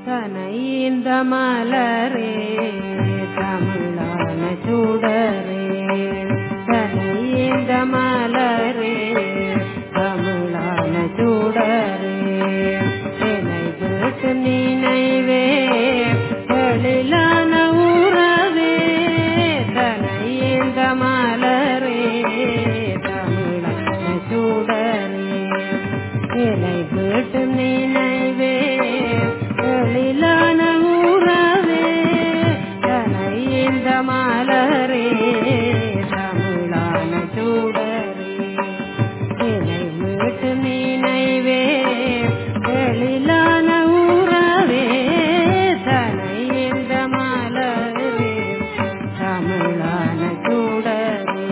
தனைந்த மலரே தமிழான சுடரே தனைந்த மலரே தமிழான சுடரே என்னை விட்டு நினைவே எழிலான உறவே தனைந்த மலரே தமிழான சுடரே என்னை விட்டு நினைவே எழிலான உறவே தனை இந்த மலரே தமிழான சூடரே என்னை விட்டு நினைவே எழிலான உறவே தனை இந்த மலரே தமிழான சூடரே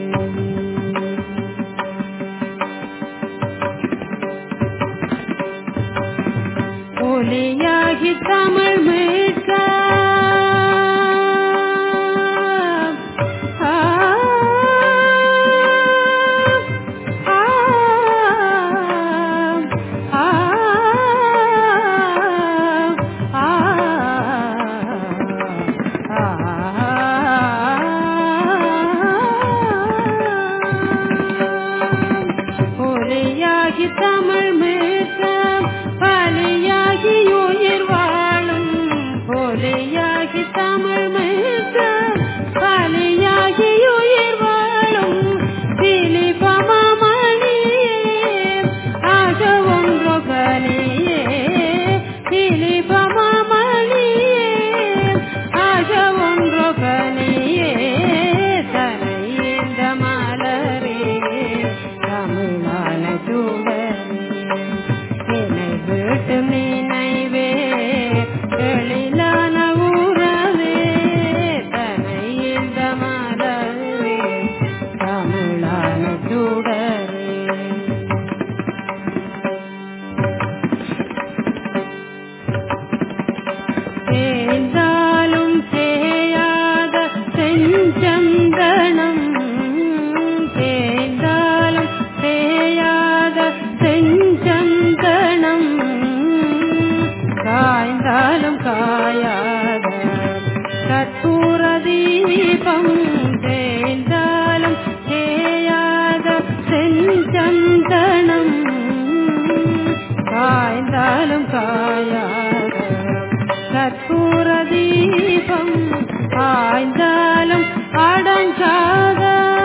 ஒலியாகி தமிழ் மீட்க ஆ, ஆ, ஆ, ஒலியாகி தமிழ் மீட்க பலியாகி உயிர் வாழும் ஒலியாகி தமிழ் மீட்க பலியாகி உயிர் வாழும் திலிபமணியே ஆக ஒன்று கலியே திலிபமணியே ஆக ஒன்று கலியே தலை இந்த மலரே தமிழான சூடரே என்னை விட்டு நினைவே எழிலான உறவே தனை இந்த மலரே தமிழான சூடரே தேர்ந்தாலும் தேயாத செஞ்சந்தனம் தேர்ந்தாலும் தேயாத செஞ்சந்தனம் காய்ந்தாலும் காயாத கற்பூர தீபம் தேர்ந்தாலும் தேயாத செஞ்சந்தனம் காய்ந்தாலும் காயாத கற்பூர தீபம் காய்ந்தாலும் அடங்காத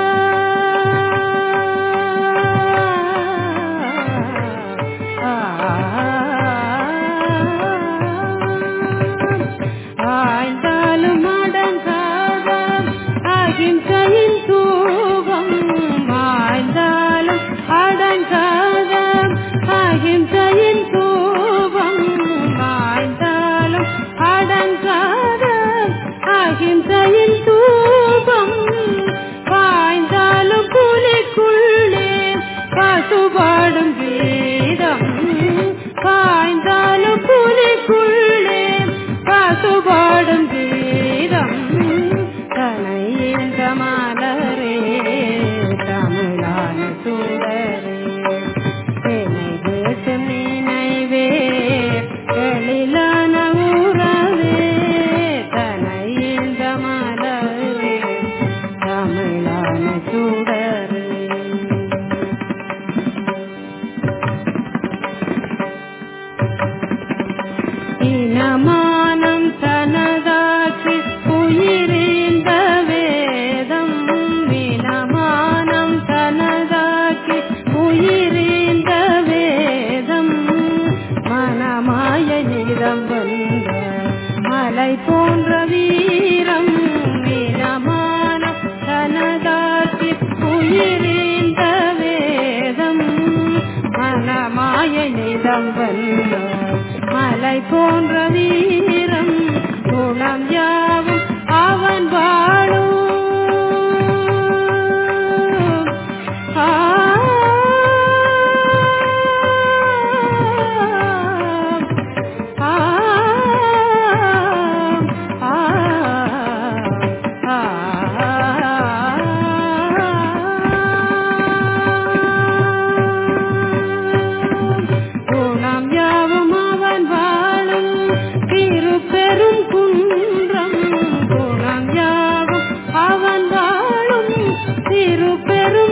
ஆய்ந்தாலும் அடங்காத அகிம்சையின் தூபம் ஆய்ந்தாலும் அடங்காத அகிம்சையின் தூபம் ஆய்ந்தாலும் அடங்காத அகிம்சையின் தூபம் பாய்ந்தாலும் புலிக்குள்ளே பசுபாடும் கீதம் பாய்ந்தாலும் புலிக்குள்ளே பசுபாடும் கீதம் தனை இந்த மலரே தமிழான சூடரே என்னை விட்டு நினைவே எழிலான உறவே தனை இந்த மலரே தமிழான சூடரே இனமானம் தனதாக்கி உயிரிந்த வேதம் இனமானம் தனதாக்கி உயிரிந்த வேதம் மனமாய நிறம் வந்த மலை போன்ற வீரம் இனமானம் தனதாக்கி உயிரிந்த வேதம் மனமாய நிலம் வந்த மலை போன்ற வீரம் குணம் யாவும் அவன் வாழும் ஆ ஆ ஆ குணம் யாவும் அவன் வாழும் இரு பெரு